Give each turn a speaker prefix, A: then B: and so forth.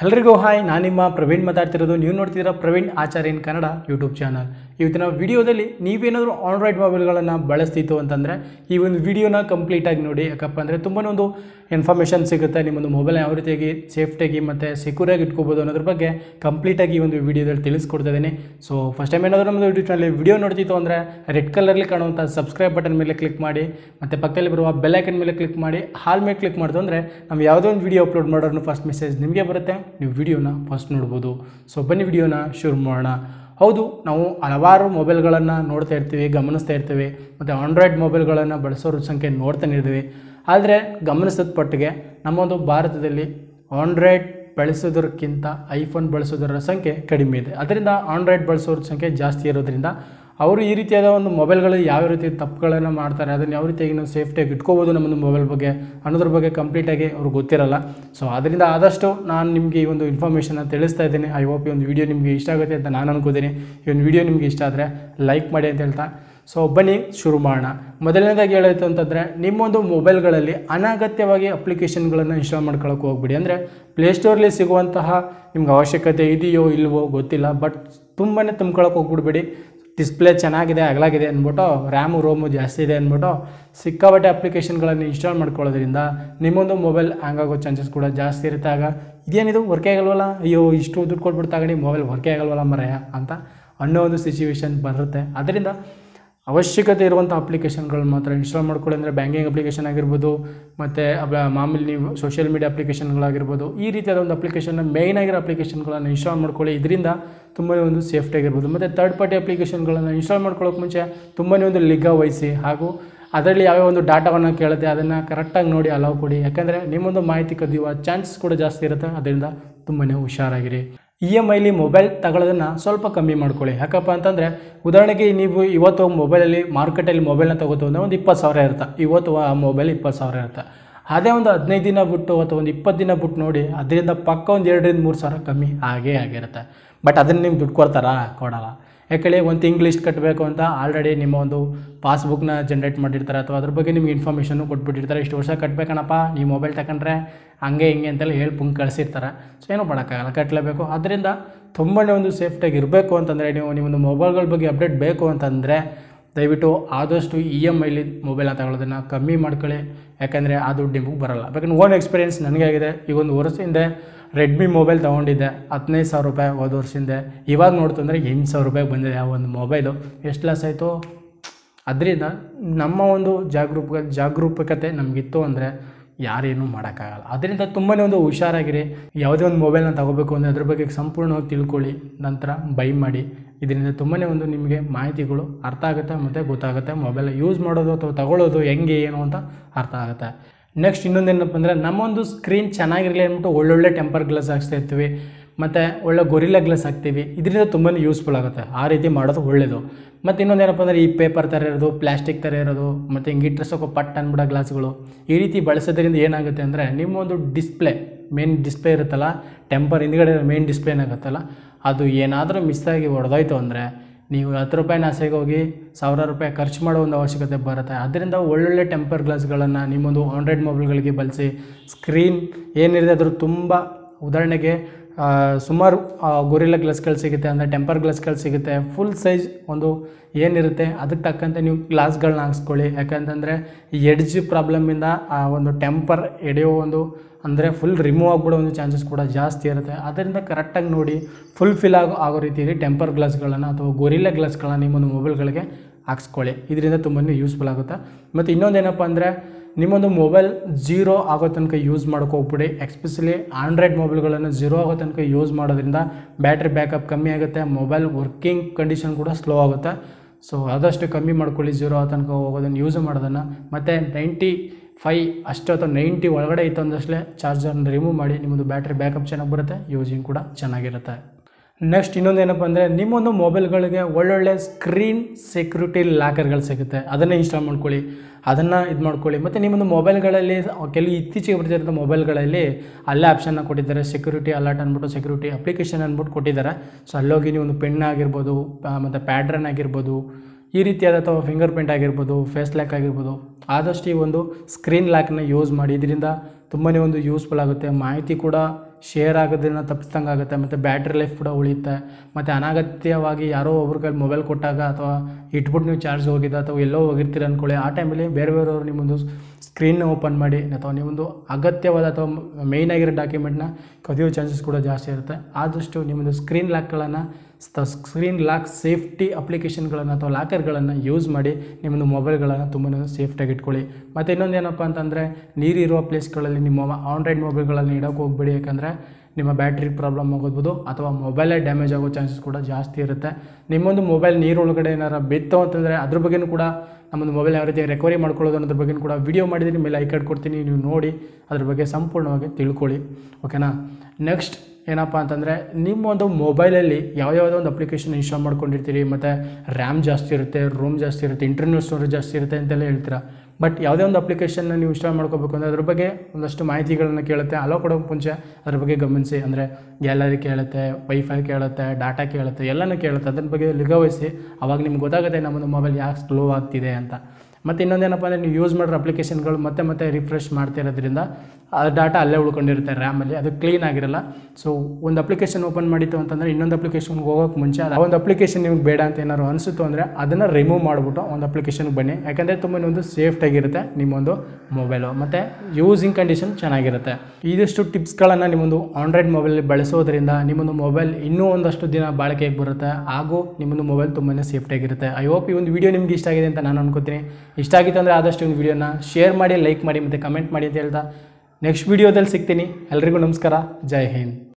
A: ಎಲ್ರಿಗೂ ಹಾಯ್ ನಾನು ನಿಮ್ಮ ಪ್ರವೀಣ್ ಮಾತಾಡ್ತಿರೋದು ನೀವು ನೋಡ್ತಿದ್ದೀರಾ Praveen Acharya in Kannada YouTube channel ಇವತ್ತಿನ ವಿಡಿಯೋದಲ್ಲಿ ನೀವೇನಾದರೂ ಆಂಡ್ರಾಯ್ಡ್ ಮೊಬೈಲ್ಗಳನ್ನು ಬಳಸ್ತಿತ್ತು ಅಂತಂದರೆ ಈ ಒಂದು ವಿಡಿಯೋನ ಕಂಪ್ಲೀಟಾಗಿ ನೋಡಿ ಯಾಕಪ್ಪ ಅಂದರೆ ತುಂಬಾ ಒಂದು ಇನ್ಫಾರ್ಮೇಷನ್ ಸಿಗುತ್ತೆ ನಿಮ್ಮೊಂದು ಮೊಬೈಲ್ ಯಾವ ರೀತಿಯಾಗಿ ಸೇಫ್ಟಿಯಾಗಿ ಮತ್ತು ಸೆಕ್ಯೂರಾಗಿ ಇಟ್ಕೋಬೋದು ಅನ್ನೋದ್ರ ಬಗ್ಗೆ ಕಂಪ್ಲೀಟಾಗಿ ಈ ಒಂದು ವಿಡಿಯೋದಲ್ಲಿ ತಿಳಿಸ್ಕೊಡ್ತಾ ಇದ್ದೀನಿ ಸೊ ಫಸ್ಟ್ ಟೈಮ್ ಏನಾದರೂ ನಮ್ಮದು ಯೂಟ್ಯೂಬ್ ಚಾನಲ್ ವಿಡಿಯೋ ನೋಡ್ತಿತ್ತು ಅಂದರೆ ರೆಡ್ ಕಲರ್ಲಿ ಕಾಣುವಂಥ ಸಬ್ಸ್ಕ್ರೈಬ್ ಬಟನ್ ಮೇಲೆ ಕ್ಲಿಕ್ ಮಾಡಿ ಮತ್ತು ಪಕ್ಕದಲ್ಲಿ ಬರುವ ಬೆಲ್ ಐಕನ್ ಮೇಲೆ ಕ್ಲಿಕ್ ಮಾಡಿ ಹಾಲ್ ಮೇಲೆ ಕ್ಲಿಕ್ ಮಾಡಿದ್ರು ಅಂದರೆ ನಾವು ಯಾವುದೋ ಒಂದು ವಿಡಿಯೋ ಅಪ್ಲೋಡ್ ಮಾಡೋರು ಫಸ್ಟ್ ಮೆಸೇಜ್ ನಿಮಗೆ ಬರುತ್ತೆ ನೀವು ವಿಡಿಯೋನ ಫಸ್ಟ್ ನೋಡ್ಬೋದು ಸೊ ಬನ್ನಿ ವಿಡಿಯೋನ ಶುರು ಮಾಡೋಣ ಹೌದು ನಾವು ಹಲವಾರು ಮೊಬೈಲ್ಗಳನ್ನು ನೋಡ್ತಾ ಇರ್ತೀವಿ ಗಮನಿಸ್ತಾ ಇರ್ತೀವಿ ಮತ್ತು ಆಂಡ್ರಾಯ್ಡ್ ಮೊಬೈಲ್ಗಳನ್ನು ಬಳಸೋರ ಸಂಖ್ಯೆ ನೋಡ್ತಾನೆ ಇರ್ತೀವಿ ಆದರೆ ಗಮನಿಸಿದ ಪಟ್ಟಿಗೆ ನಮ್ಮೊಂದು ಭಾರತದಲ್ಲಿ ಆಂಡ್ರಾಯ್ಡ್ ಬಳಸೋದಕ್ಕಿಂತ ಐಫೋನ್ ಬಳಸೋದರ ಸಂಖ್ಯೆ ಕಡಿಮೆ ಇದೆ ಅದರಿಂದ ಆಂಡ್ರಾಯ್ಡ್ ಬಳಸೋರ ಸಂಖ್ಯೆ ಜಾಸ್ತಿ ಇರೋದ್ರಿಂದ ಅವರು ಈ ರೀತಿಯಾದ ಒಂದು ಮೊಬೈಲ್ಗಳು ಯಾವ ರೀತಿ ತಪ್ಪುಗಳನ್ನು ಮಾಡ್ತಾರೆ ಅದನ್ನು ಯಾವ ರೀತಿಯಾಗಿ ನಾವು ಸೇಫ್ಟಿಯಾಗಿ ಇಟ್ಕೋಬೋದು ನಮ್ಮೊಂದು ಮೊಬೈಲ್ ಬಗ್ಗೆ ಅನ್ನೋದ್ರ ಬಗ್ಗೆ ಕಂಪ್ಲೀಟಾಗಿ ಅವ್ರಿಗೆ ಗೊತ್ತಿರಲ್ಲ ಸೊ ಅದರಿಂದ ಆದಷ್ಟು ನಾನು ನಿಮಗೆ ಈ ಒಂದು ಇನ್ಫಾರ್ಮೇಷನ್ನ ತಿಳಿಸ್ತಾ ಇದ್ದೀನಿ ಐ ಹೋಪ್ ಈ ಒಂದು ವಿಡಿಯೋ ನಿಮಗೆ ಇಷ್ಟ ಆಗುತ್ತೆ ಅಂತ ನಾನು ಅನ್ಕೋತೀನಿ ಈ ಒಂದು ವಿಡಿಯೋ ನಿಮಗೆ ಇಷ್ಟ ಆದರೆ ಲೈಕ್ ಮಾಡಿ ಅಂತ ಹೇಳ್ತಾ ಸೊ ಬನ್ನಿ ಶುರು ಮಾಡೋಣ ಮೊದಲನೇದಾಗಿ ಹೇಳಾಯಿತು ಅಂತಂದರೆ ನಿಮ್ಮೊಂದು ಮೊಬೈಲ್ಗಳಲ್ಲಿ ಅನಗತ್ಯವಾಗಿ ಅಪ್ಲಿಕೇಶನ್ಗಳನ್ನು ಇನ್ಸ್ಟಾಲ್ ಮಾಡ್ಕೊಳ್ಳೋಕೆ ಹೋಗ್ಬಿಡಿ ಅಂದರೆ ಪ್ಲೇಸ್ಟೋರ್ಲಿ ಸಿಗುವಂತಹ ನಿಮ್ಗೆ ಅವಶ್ಯಕತೆ ಇದೆಯೋ ಇಲ್ವೋ ಗೊತ್ತಿಲ್ಲ ಬಟ್ ತುಂಬಾ ತುಂಬ್ಕೊಳಕ್ಕೆ ಹೋಗ್ಬಿಡ್ಬೇಡಿ ಡಿಸ್ಪ್ಲೇ ಚೆನ್ನಾಗಿದೆ ಅಗಲಾಗಿದೆ ಅಂದ್ಬಿಟ್ಟು ರ್ಯಾಮು ರೋಮು ಜಾಸ್ತಿ ಇದೆ ಅಂದ್ಬಿಟ್ಟು ಸಿಕ್ಕಾಬಟ್ಟೆ ಅಪ್ಲಿಕೇಶನ್ಗಳನ್ನು ಇನ್ಸ್ಟಾಲ್ ಮಾಡ್ಕೊಳ್ಳೋದ್ರಿಂದ ನಿಮ್ಮೊಂದು ಮೊಬೈಲ್ ಹ್ಯಾಂಗ್ ಆಗೋ ಚಾನ್ಸಸ್ ಕೂಡ ಜಾಸ್ತಿ ಇರುತ್ತೆ ಆಗ ಇದೇನಿದು ವರ್ಕೇ ಆಗಲ್ವಲ್ಲ ಅಯ್ಯೋ ಇಷ್ಟು ದುಡ್ಡು ಕೊಟ್ಬಿಟ್ಟು ತಗೊಂಡು ಮೊಬೈಲ್ ವರ್ಕೇ ಆಗಲ್ವಲ್ಲ ಮರೆಯ ಅಂತ ಅನ್ನೋ ಒಂದು ಸಿಚುವೇಶನ್ ಬರುತ್ತೆ ಅದರಿಂದ ಅವಶ್ಯಕತೆ ಇರುವಂಥ ಅಪ್ಲಿಕೇಶನ್ಗಳು ಮಾತ್ರ ಇನ್ಸ್ಟಾಲ್ ಮಾಡ್ಕೊಳ್ಳಿ ಅಂದರೆ ಬ್ಯಾಂಕಿಂಗ್ ಅಪ್ಲಿಕೇಶನ್ ಆಗಿರ್ಬೋದು ಮತ್ತು ಅಬ- ಮಾಮೂಲಿ ನೀವು ಸೋಷಿಯಲ್ ಮೀಡಿಯಾ ಅಪ್ಲಿಕೇಶನ್ಗಳಾಗಿರ್ಬೋದು ಈ ರೀತಿಯಾದ ಒಂದು ಅಪ್ಲಿಕೇಶನ್ನ ಮೇಯ್ನ್ ಆಗಿರೋ ಅಪ್ಲಿಕೇಶನ್ಗಳನ್ನು ಇನ್ಸ್ಟಾಲ್ ಮಾಡ್ಕೊಳ್ಳಿ ಇದರಿಂದ ತುಂಬಾ ಒಂದು ಸೇಫ್ಟಿ ಆಗಿರ್ಬೋದು ಮತ್ತು ತರ್ಡ್ ಪಾರ್ಟಿ ಅಪ್ಲಿಕೇಶನ್ಗಳನ್ನು ಇನ್ಸ್ಟಾಲ್ ಮಾಡ್ಕೊಳ್ಳೋಕೆ ಮುಂಚೆ ತುಂಬಾ ಒಂದು ನಿಗಾ ವಹಿಸಿ ಹಾಗೂ ಅದರಲ್ಲಿ ಯಾವ್ಯಾವ ಒಂದು ಡಾಟಾವನ್ನು ಕೇಳುತ್ತೆ ಅದನ್ನು ಕರೆಕ್ಟಾಗಿ ನೋಡಿ ಅಲೌ ಕೊಡಿ ಯಾಕಂದರೆ ನಿಮ್ಮೊಂದು ಮಾಹಿತಿ ಕದಿಯುವ ಚಾನ್ಸಸ್ ಕೂಡ ಜಾಸ್ತಿ ಇರುತ್ತೆ ಅದರಿಂದ ತುಂಬಾ ಹುಷಾರಾಗಿರಿ ಇ ಎಮ್ ಐಲಿ ಮೊಬೈಲ್ ತಗೊಳ್ಳೋದನ್ನು ಸ್ವಲ್ಪ ಕಮ್ಮಿ ಮಾಡ್ಕೊಳ್ಳಿ ಯಾಕಪ್ಪ ಅಂತಂದರೆ ಉದಾಹರಣೆಗೆ ನೀವು ಇವತ್ತು ಮೊಬೈಲಲ್ಲಿ ಮಾರ್ಕೆಟಲ್ಲಿ ಮೊಬೈಲ್ನ ತಗೋತು ಅಂದರೆ ಒಂದು ಇಪ್ಪತ್ತು ಸಾವಿರ ಇರುತ್ತೆ ಇವತ್ತು ಆ ಮೊಬೈಲ್ ಇಪ್ಪತ್ತು ಸಾವಿರ ಇರುತ್ತೆ ಅದೇ ಒಂದು ಹದಿನೈದು ದಿನ ಬಿಟ್ಟು ಅಥವಾ ಒಂದು ಇಪ್ಪತ್ತು ದಿನ ಬಿಟ್ಟು ನೋಡಿ ಅದರಿಂದ ಪಕ್ಕ ಒಂದು ಎರಡರಿಂದ ಮೂರು ಸಾವಿರ ಕಮ್ಮಿ ಆಗೇ ಆಗಿರುತ್ತೆ ಬಟ್ ಅದನ್ನು ನಿಮ್ಗೆ ದುಡ್ಡು ಕೊಡ್ತಾರಾ ಕೊಡಲ್ಲ ಯಾಕೇಳಿ ಒಂದು ತಿಂಗ್ಳು ಇಷ್ಟು ಕಟ್ಟಬೇಕು ಅಂತ ಆಲ್ರೆಡಿ ನಿಮ್ಮ ಒಂದು ಪಾಸ್ಬುಕ್ನ ಜನ್ರೇಟ್ ಮಾಡಿರ್ತಾರೆ ಅಥವಾ ಅದ್ರ ಬಗ್ಗೆ ನಿಮ್ಗೆ ಇನ್ಫಾರ್ಮೇಷನ್ನು ಕೊಟ್ಬಿಟ್ಟಿರ್ತಾರೆ ಇಷ್ಟು ವರ್ಷ ಕಟ್ಟಬೇಕಣಪ್ಪ ನೀವು ಮೊಬೈಲ್ ತಗೊಂಡ್ರೆ ಹಂಗೆ ಹಿಂಗೆ ಅಂತೆಲ್ಲ ಹೇಳಿ ಪುಂಗ್ ಕಳಿಸಿರ್ತಾರೆ ಸೊ ಏನೂ ಮಾಡೋಕ್ಕಾಗಲ್ಲ ಕಟ್ಟಲೇಬೇಕು ಅದರಿಂದ ತುಂಬಾ ಒಂದು ಸೇಫ್ಟಿಯಾಗಿ ಇರಬೇಕು ಅಂತಂದರೆ ನೀವು ನಿಮ್ಮೊಂದು ಮೊಬೈಲ್ಗಳ ಬಗ್ಗೆ ಅಪ್ಡೇಟ್ ಬೇಕು ಅಂತಂದರೆ ದಯವಿಟ್ಟು ಆದಷ್ಟು ಇ ಎಮ್ ಐಲಿ ಮೊಬೈಲ್ನ ತಗೊಳ್ಳೋದನ್ನು ಕಮ್ಮಿ ಮಾಡ್ಕೊಳ್ಳಿ ಯಾಕಂದರೆ ಆ ದುಡ್ಡು ನಿಮಗೆ ಬರಲ್ಲ ಬೇಕಂದ್ರೆ ಓನ್ ಎಕ್ಸ್ಪೀರಿಯೆನ್ಸ್ ನನಗೆ ಆಗಿದೆ ಈಗ ಒಂದು ವರ್ಷ ಹಿಂದೆ ರೆಡ್ಮಿ ಮೊಬೈಲ್ ತೊಗೊಂಡಿದ್ದೆ ಹದಿನೈದು ಸಾವಿರ ರೂಪಾಯಿ ಹೋದ ವರ್ಷ ಹಿಂದೆ ಇವಾಗ ನೋಡ್ತಂದ್ರೆ ಎಂಟು ಸಾವಿರ ರೂಪಾಯಿಗೆ ಬಂದಿದೆ ಆ ಒಂದು ಮೊಬೈಲು ಎಷ್ಟು ಲಾಸ್ ಆಯಿತು ಅದರಿಂದ ನಮ್ಮ ಒಂದು ಜಾಗರೂಕ ಜಾಗರೂಕತೆ ನಮಗಿತ್ತು ಅಂದರೆ ಯಾರೇನೂ ಮಾಡೋಕ್ಕಾಗಲ್ಲ ಅದರಿಂದ ತುಂಬಾ ಒಂದು ಹುಷಾರಾಗಿರಿ ಯಾವುದೇ ಒಂದು ಮೊಬೈಲ್ನ ತಗೋಬೇಕು ಅಂದರೆ ಅದ್ರ ಬಗ್ಗೆ ಸಂಪೂರ್ಣವಾಗಿ ತಿಳ್ಕೊಳ್ಳಿ ನಂತರ ಬೈ ಮಾಡಿ ಇದರಿಂದ ತುಂಬಾ ಒಂದು ನಿಮಗೆ ಮಾಹಿತಿಗಳು ಅರ್ಥ ಆಗುತ್ತೆ ಮತ್ತು ಗೊತ್ತಾಗುತ್ತೆ ಮೊಬೈಲ್ ಯೂಸ್ ಮಾಡೋದು ಅಥವಾ ತಗೊಳ್ಳೋದು ಹೆಂಗೆ ಏನು ಅಂತ ಅರ್ಥ ಆಗುತ್ತೆ ನೆಕ್ಸ್ಟ್ ಇನ್ನೊಂದೇನಪ್ಪ ಅಂದರೆ ನಮ್ಮೊಂದು ಸ್ಕ್ರೀನ್ ಚೆನ್ನಾಗಿರಲಿ ಅಂದ್ಬಿಟ್ಟು ಒಳ್ಳೊಳ್ಳೆ ಟೆಂಪರ್ ಗ್ಲಾಸ್ ಹಾಕ್ಸ್ತಾ ಇರ್ತೀವಿ ಮತ್ತು ಒಳ್ಳೆ ಗೊರಿಲ್ಲ ಗ್ಲಾಸ್ ಹಾಕ್ತೀವಿ ಇದರಿಂದ ತುಂಬಾ ಯೂಸ್ಫುಲ್ ಆಗುತ್ತೆ ಆ ರೀತಿ ಮಾಡೋದು ಒಳ್ಳೆಯದು ಮತ್ತು ಇನ್ನೊಂದೇನಪ್ಪ ಅಂದರೆ ಈ ಪೇಪರ್ ಥರ ಇರೋದು ಪ್ಲಾಸ್ಟಿಕ್ ಥರ ಇರೋದು ಮತ್ತು ಹಿಂಗೆ ಇಟ್ಟರೆ ಪಟ್ ಅಂದ್ಬಿಡೋ ಗ್ಲಾಸ್ಗಳು ಈ ರೀತಿ ಬಳಸೋದ್ರಿಂದ ಏನಾಗುತ್ತೆ ಅಂದರೆ ನಿಮ್ಮೊಂದು ಡಿಸ್ಪ್ಲೇ ಮೇನ್ ಡಿಸ್ಪ್ಲೇ ಇರುತ್ತಲ್ಲ ಟೆಂಪರ್ ಹಿಂದ್ಗಡೆ ಮೇನ್ ಡಿಸ್ಪ್ಲೇ ಏನಾಗುತ್ತಲ್ಲ ಅದು ಏನಾದರೂ ಮಿಸ್ ಆಗಿ ಹೊಡೆದೋಯ್ತು ಅಂದರೆ ನೀವು ಹತ್ತು ರೂಪಾಯಿನ ಆಸೆಗೆ ಹೋಗಿ ಸಾವಿರ ರೂಪಾಯಿ ಖರ್ಚು ಮಾಡೋ ಒಂದು ಅವಶ್ಯಕತೆ ಬರುತ್ತೆ ಅದರಿಂದ ಒಳ್ಳೊಳ್ಳೆ ಟೆಂಪರ್ ಗ್ಲಾಸ್ಗಳನ್ನು ನಿಮ್ಮೊಂದು ಆಂಡ್ರಾಯ್ಡ್ ಮೊಬೈಲ್ಗಳಿಗೆ ಬಳಸಿ ಸ್ಕ್ರೀನ್ ಏನಿದೆ ಅದ್ರ ತುಂಬ ಉದಾಹರಣೆಗೆ ಆ, ಸುಮಾರು ಗೊರಿಲ್ಲ ಗ್ಲಾಸ್ಗಳು ಸಿಗುತ್ತೆ ಅಂದರೆ ಟೆಂಪರ್ ಗ್ಲಾಸ್ಗಳು ಸಿಗುತ್ತೆ ಫುಲ್ ಸೈಜ್ ಒಂದು ಏನಿರುತ್ತೆ ಅದಕ್ಕೆ ತಕ್ಕಂತೆ ನೀವು ಗ್ಲಾಸ್ಗಳನ್ನ ಹಾಕ್ಸ್ಕೊಳ್ಳಿ ಯಾಕಂತಂದರೆ ಈ ಎಡ್ಜ್ ಪ್ರಾಬ್ಲಮಿಂದ ಆ ಒಂದು ಟೆಂಪರ್ ಎಡೆಯೋ ಒಂದು ಅಂದರೆ ಫುಲ್ ರಿಮೂವ್ ಆಗಿಬಿಡೋ ಒಂದು ಚಾನ್ಸಸ್ ಕೂಡ ಜಾಸ್ತಿ ಇರುತ್ತೆ ಅದರಿಂದ ಕರೆಕ್ಟಾಗಿ ನೋಡಿ ಫುಲ್ ಫಿಲ್ ಆಗೋ ಆಗೋ ರೀತಿಯಲ್ಲಿ ಟೆಂಪರ್ ಗ್ಲಾಸ್ಗಳನ್ನು ಅಥವಾ ಗೊರಿಲ್ಲ ಗ್ಲಾಸ್ಗಳನ್ನ ನಿಮ್ಮೊಂದು ಮೊಬೈಲ್ಗಳಿಗೆ ಹಾಕ್ಸ್ಕೊಳ್ಳಿ ಇದರಿಂದ ತುಂಬಾ ಯೂಸ್ಫುಲ್ ಆಗುತ್ತೆ ಮತ್ತು ಇನ್ನೊಂದೇನಪ್ಪ ಅಂದರೆ ನಿಮ್ಮೊಂದು ಮೊಬೈಲ್ ಜೀರೋ ಆಗೋ ತನಕ ಯೂಸ್ ಮಾಡೋಕೆ ಹೋಗ್ಬಿಡಿ ಎಕ್ಸ್ಪೆಷಲಿ ಆಂಡ್ರಾಯ್ಡ್ ಮೊಬೈಲ್ಗಳನ್ನು ಜೀರೋ ಆಗೋ ತನಕ ಯೂಸ್ ಮಾಡೋದ್ರಿಂದ ಬ್ಯಾಟ್ರಿ ಬ್ಯಾಕಪ್ ಕಮ್ಮಿ ಆಗುತ್ತೆ ಮೊಬೈಲ್ ವರ್ಕಿಂಗ್ ಕಂಡೀಷನ್ ಕೂಡ ಸ್ಲೋ ಆಗುತ್ತೆ ಸೊ ಆದಷ್ಟು ಕಮ್ಮಿ ಮಾಡ್ಕೊಳ್ಳಿ ಜೀರೋ ಆಗೋ ತನಕ ಹೋಗೋದನ್ನು ಯೂಸ್ ಮಾಡೋದನ್ನು ಮತ್ತು ನೈಂಟಿ ಫೈ ಅಷ್ಟು ಅಥವಾ ನೈಂಟಿ ಒಳಗಡೆ ಇತ್ತು ಅಂದಷ್ಟೇ ಚಾರ್ಜರ್ನ ರಿಮೂವ್ ಮಾಡಿ ನಿಮ್ಮದು ಬ್ಯಾಟ್ರಿ ಬ್ಯಾಕಪ್ ಚೆನ್ನಾಗಿ ಬರುತ್ತೆ ಯೂಸಿಂಗ್ ಕೂಡ ಚೆನ್ನಾಗಿರುತ್ತೆ ನೆಕ್ಸ್ಟ್ ಇನ್ನೊಂದು ಏನಪ್ಪ ಅಂದರೆ ನಿಮ್ಮೊಂದು ಮೊಬೈಲ್ಗಳಿಗೆ ಒಳ್ಳೊಳ್ಳೆ ಸ್ಕ್ರೀನ್ ಸೆಕ್ಯೂರಿಟಿ ಲಾಕರ್ಗಳು ಸಿಗುತ್ತೆ ಅದನ್ನೇ ಇನ್ಸ್ಟಾಲ್ ಮಾಡ್ಕೊಳ್ಳಿ ಅದನ್ನು ಇದು ಮಾಡ್ಕೊಳ್ಳಿ ಮತ್ತು ನಿಮ್ಮೊಂದು ಮೊಬೈಲ್ಗಳಲ್ಲಿ ಕೆಲವು ಇತ್ತೀಚೆಗೆ ಬರ್ತಿರೋಂಥ ಮೊಬೈಲ್ಗಳಲ್ಲಿ ಅಲ್ಲೇ ಆಪ್ಷನ್ನ ಕೊಟ್ಟಿದ್ದಾರೆ ಸೆಕ್ಯೂರಿಟಿ ಅಲರ್ಟ್ ಅಂದ್ಬಿಟ್ಟು ಸೆಕ್ಯೂರಿಟಿ ಅಪ್ಲಿಕೇಶನ್ ಅಂದ್ಬಿಟ್ಟು ಕೊಟ್ಟಿದ್ದಾರೆ ಸೊ ಅಲ್ಲೋಗಿ ನೀವು ಒಂದು ಪೆನ್ ಆಗಿರ್ಬೋದು ಮತ್ತು ಪ್ಯಾಡ್ರನ್ ಆಗಿರ್ಬೋದು ಈ ರೀತಿಯಾದ ಅಥವಾ ಫಿಂಗರ್ ಪ್ರಿಂಟ್ ಆಗಿರ್ಬೋದು ಫೇಸ್ ಲ್ಯಾಕ್ ಆಗಿರ್ಬೋದು ಆದಷ್ಟು ಈ ಒಂದು ಸ್ಕ್ರೀನ್ ಲ್ಯಾಕ್ನ ಯೂಸ್ ಮಾಡಿ ಇದರಿಂದ ತುಂಬಾ ಒಂದು ಯೂಸ್ಫುಲ್ ಆಗುತ್ತೆ ಮಾಹಿತಿ ಕೂಡ ಶೇರ್ ಆಗೋದನ್ನು ತಪ್ಪಿಸ್ದಂಗೆ ಆಗುತ್ತೆ ಮತ್ತು ಬ್ಯಾಟ್ರಿ ಲೈಫ್ ಕೂಡ ಉಳಿಯುತ್ತೆ ಮತ್ತು ಅನಗತ್ಯವಾಗಿ ಯಾರೋ ಒಬ್ರ ಕೈಲಿ ಮೊಬೈಲ್ ಕೊಟ್ಟಾಗ ಅಥವಾ ಇಟ್ಬಿಟ್ಟು ನೀವು ಚಾರ್ಜ್ ಹೋಗಿದ್ದ ಅಥವಾ ಎಲ್ಲೋ ಹೋಗಿರ್ತೀರ ಅಂದ್ಕೊಳ್ಳಿ ಆ ಟೈಮಲ್ಲಿ ಬೇರೆ ಬೇರೆಯವರು ನಿಮ್ಮೊಂದು ಸ್ಕ್ರೀನ್ ಓಪನ್ ಮಾಡಿ ಅಥವಾ ನೀವೊಂದು ಅಗತ್ಯವಾದ ಅಥವಾ ಮೇಯ್ನ್ ಆಗಿರೋ ಡಾಕ್ಯುಮೆಂಟ್ನ ಕದಿಯೋ ಚಾನ್ಸಸ್ ಕೂಡ ಜಾಸ್ತಿ ಇರುತ್ತೆ ಆದಷ್ಟು ನಿಮ್ಮದು ಸ್ಕ್ರೀನ್ ಲಾಕ್ಗಳನ್ನು ಸ್ಕ್ರೀನ್ ಲಾಕ್ ಸೇಫ್ಟಿ ಅಪ್ಲಿಕೇಶನ್ಗಳನ್ನು ಅಥವಾ ಲಾಕರ್ಗಳನ್ನು ಯೂಸ್ ಮಾಡಿ ನಿಮ್ಮದು ಮೊಬೈಲ್ಗಳನ್ನು ತುಂಬಾ ಸೇಫ್ಟಾಗಿ ಇಟ್ಕೊಳ್ಳಿ ಮತ್ತು ಇನ್ನೊಂದು ಏನಪ್ಪ ಅಂತಂದರೆ ನೀರಿರುವ ಪ್ಲೇಸ್ಗಳಲ್ಲಿ ನಿಮ್ಮ ಆನ್ಲೈನ್ ಮೊಬೈಲ್ಗಳನ್ನು ಇಡೋಕೆ ಹೋಗ್ಬೇಡಿ ಯಾಕಂದರೆ ನಿಮ್ಮ ಬ್ಯಾಟ್ರಿ ಪ್ರಾಬ್ಲಮ್ ಆಗೋದ್ಬೋದು ಅಥವಾ ಮೊಬೈಲೇ ಡ್ಯಾಮೇಜ್ ಆಗೋ ಚಾನ್ಸಸ್ ಕೂಡ ಜಾಸ್ತಿ ಇರುತ್ತೆ ನಿಮ್ಮೊಂದು ಮೊಬೈಲ್ ನೀರೊಳಗಡೆ ಏನಾರು ಬಿತ್ತು ಅಂತಂದರೆ ಅದ್ರ ಬಗ್ಗೆನೂ ಕೂಡ ನಮ್ಮದು ಮೊಬೈಲ್ ಯಾವ ರೀತಿ ರಿಕವರಿ ಮಾಡ್ಕೊಳ್ಳೋದು ಅನ್ನೋದ್ರ ಬಗ್ಗೆ ಕೂಡ ವಿಡಿಯೋ ಮಾಡಿದ್ದೀನಿ ಮೇಲೆ ಐ ಕಾರ್ಡ್ ಕೊಡ್ತೀನಿ ನೀವು ನೋಡಿ ಅದ್ರ ಬಗ್ಗೆ ಸಂಪೂರ್ಣವಾಗಿ ತಿಳ್ಕೊಳ್ಳಿ ಓಕೆನಾ ನೆಕ್ಸ್ಟ್ ಏನಪ್ಪ ಅಂತಂದರೆ ನಿಮ್ಮ ಒಂದು ಮೊಬೈಲಲ್ಲಿ ಯಾವ್ಯಾವುದೋ ಒಂದು ಅಪ್ಲಿಕೇಶನ್ ಇನ್ಸ್ಟಾಲ್ ಮಾಡ್ಕೊಂಡಿರ್ತೀರಿ ಮತ್ತು ರ್ಯಾಮ್ ಜಾಸ್ತಿ ಇರುತ್ತೆ ರೋಮ್ ಜಾಸ್ತಿ ಇರುತ್ತೆ ಇಂಟರ್ನಲ್ ಸ್ಟೋರೇಜ್ ಜಾಸ್ತಿ ಇರುತ್ತೆ ಅಂತೆಲ್ಲ ಹೇಳ್ತೀರಾ ಬಟ್ ಯಾವುದೇ ಒಂದು ಅಪ್ಲಿಕೇಶನ್ನ ನೀವು ಇನ್ಸ್ಟಾಲ್ ಮಾಡ್ಕೋಬೇಕು ಅಂದರೆ ಅದ್ರ ಬಗ್ಗೆ ಒಂದಷ್ಟು ಮಾಹಿತಿಗಳನ್ನ ಕೇಳುತ್ತೆ ಅಲೋ ಕೊಡೋಕೆ ಮುಂಚೆ ಅದ್ರ ಬಗ್ಗೆ ಗಮನಿಸಿ ಅಂದರೆ ಗ್ಯಾಲರಿ ಕೇಳುತ್ತೆ ವೈಫೈ ಕೇಳುತ್ತೆ ಡಾಟಾ ಕೇಳುತ್ತೆ ಎಲ್ಲನೂ ಕೇಳುತ್ತೆ ಅದ್ರ ಬಗ್ಗೆ ನಿಗಾವಹಿಸಿ ಅವಾಗ ನಿಮ್ಗೆ ಗೊತ್ತಾಗುತ್ತೆ ನಮ್ಮದು ಮೊಬೈಲ್ ಯಾಕೆ ಸ್ಲೋ ಆಗ್ತಿದೆ ಅಂತ ಮತ್ತು ಇನ್ನೊಂದೇನಪ್ಪ ಅಂದರೆ ನೀವು ಯೂಸ್ ಮಾಡಿರೋ ಅಪ್ಲಿಕೇಶನ್ಗಳು ಮತ್ತೆ ಮತ್ತೆ ರಿಫ್ರೆಶ್ ಮಾಡ್ತಿರೋದ್ರಿಂದ ಆ ಡಾಟಾ ಅಲ್ಲೇ ಉಳ್ಕೊಂಡಿರುತ್ತೆ ರ್ಯಾಮಲ್ಲಿ ಅದು ಕ್ಲೀನ್ ಆಗಿರಲ್ಲ ಸೊ ಒಂದು ಅಪ್ಲಿಕೇಶನ್ ಓಪನ್ ಮಾಡಿತ್ತು ಅಂತಂದರೆ ಇನ್ನೊಂದು ಅಪ್ಲಿಕೇಶನ್ಗೆ ಹೋಗೋಕೆ ಮುಂಚೆ ಆ ಒಂದು ಅಪ್ಲಿಕೇಶನ್ ನಿಮ್ಗೆ ಬೇಡ ಅಂತ ಏನಾದ್ರು ಅನಿಸುತ್ತೋ ಅಂದರೆ ಅದನ್ನು ರಿಮೂವ್ ಮಾಡಿಬಿಟ್ಟು ಒಂದು ಅಪ್ಲಿಕೇಶನ್ಗೆ ಬನ್ನಿ ಯಾಕಂದರೆ ತುಂಬ ಒಂದು ಸೇಫ್ಟಾಗಿರುತ್ತೆ ನಿಮ್ಮೊಂದು ಮೊಬೈಲು ಮತ್ತು ಯೂಸಿಂಗ್ ಕಂಡೀಷನ್ ಚೆನ್ನಾಗಿರುತ್ತೆ ಇದಿಷ್ಟು ಟಿಪ್ಸ್ಗಳನ್ನು ನಿಮ್ಮೊಂದು ಆಂಡ್ರಾಯ್ಡ್ ಮೊಬೈಲ್ ಬಳಸೋದ್ರಿಂದ ನಿಮ್ಮೊಂದು ಮೊಬೈಲ್ ಇನ್ನೂ ಒಂದಷ್ಟು ದಿನ ಬಾಳಿಕೆಗೆ ಬರುತ್ತೆ ಹಾಗೂ ನಿಮ್ಮೊಂದು ಮೊಬೈಲ್ ತುಂಬಾ ಸೇಫ್ಟಿಯಾಗಿರುತ್ತೆ ಐ ಹೋಪ್ ಈ ಒಂದು ವಿಡಿಯೋ ನಿಮ್ಗೆ ಇಷ್ಟ ಆಗಿದೆ ಅಂತ ನಾನು ಅನ್ಕೋತೀನಿ ಇಷ್ಟ ಆಗಿತ್ತು ಅಂದರೆ ಆದಷ್ಟು ಒಂದು ವಿಡಿಯೋನ ಶೇರ್ ಮಾಡಿ ಲೈಕ್ ಮಾಡಿ ಮತ್ತು ಕಮೆಂಟ್ ಮಾಡಿ ಅಂತ ಹೇಳ್ತಾ ನೆಕ್ಸ್ಟ್ ವಿಡಿಯೋದಲ್ಲಿ ಸಿಗ್ತೀನಿ ಎಲ್ರಿಗೂ ನಮಸ್ಕಾರ ಜೈ ಹಿಂದ್